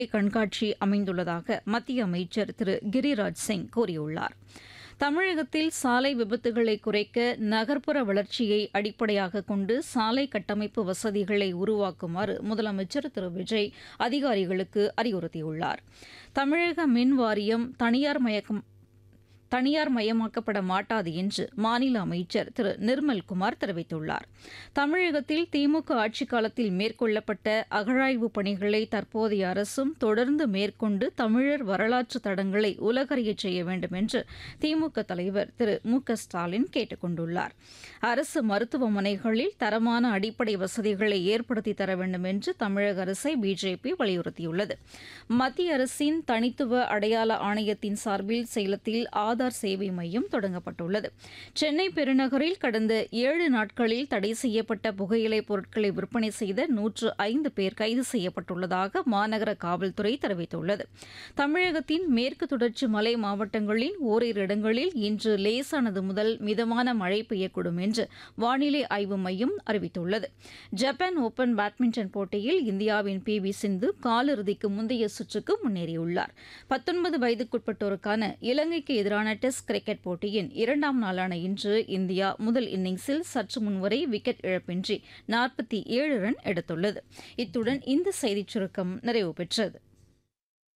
கண்காட்சி அமைந்துள்ளதாக மத்திய அமைச்சர் திரு கிரிராஜ் சிங் கூறியுள்ளார் தமிழகத்தில் சாலை விபத்துகளை குறைக்க நகர்ப்புற வளர்ச்சியை அடிப்படையாக கொண்டு சாலை கட்டமைப்பு வசதிகளை உருவாக்குமாறு முதலமைச்சர் திரு விஜய் அதிகாரிகளுக்கு அறிவுறுத்தியுள்ளார் தமிழக மின் வாரியம் தனியார் மயக்கம் தனியார் மயமாக்கப்பட மாட்டாது என்று மாநில அமைச்சர் திரு நிர்மல்குமார் தெரிவித்துள்ளார் தமிழகத்தில் திமுக ஆட்சிக் காலத்தில் மேற்கொள்ளப்பட்ட அகழாய்வு பணிகளை தற்போதைய அரசும் தொடர்ந்து மேற்கொண்டு தமிழர் வரலாற்று தடங்களை உலகறியச் செய்ய வேண்டும் என்று திமுக தலைவர் திரு மு க ஸ்டாலின் கேட்டுக் கொண்டுள்ளார் அரசு மருத்துவமனைகளில் தரமான அடிப்படை வசதிகளை ஏற்படுத்தி தர வேண்டும் என்று தமிழக அரசை பிஜேபி வலியுறுத்தியுள்ளது மத்திய அரசின் தனித்துவ அடையாள ஆணையத்தின் சார்பில் சேலத்தில் ஆதார் சேவை மையம் தொடங்கப்பட்டுள்ளது சென்னை பெருநகரில் கடந்த ஏழு நாட்களில் தடை செய்யப்பட்ட புகையிலை பொருட்களை விற்பனை செய்த நூற்று ஐந்து பேர் கைது செய்யப்பட்டுள்ளதாக மாநகர காவல்துறை தெரிவித்துள்ளது தமிழகத்தின் மேற்கு தொடர்ச்சி மலை மாவட்டங்களில் ஓரிரு இடங்களில் இன்று லேசானது முதல் மிதமான மழை பெய்யக்கூடும் என்று வானிலை ஆய்வு மையம் அறிவித்துள்ளது ஜப்பான் ஓபன் பேட்மிண்டன் போட்டியில் இந்தியாவின் பி வி சிந்து காலிறுதிக்கு முந்தைய சுற்றுக்கு முன்னேறியுள்ளார் பத்தொன்பது வயதுக்குட்பட்டோருக்கான இலங்கைக்கு எதிரான டெஸ்ட் கிரிக்கெட் போட்டியின் இரண்டாம் நாளான இன்று இந்தியா முதல் இன்னிங்ஸில் சற்று முன்வரை விக்கெட் இழப்பின்றி நாற்பத்தி ஏழு ரன் எடுத்துள்ளது இத்துடன் இந்த செய்திச் சுருக்கம் நிறைவு பெற்றது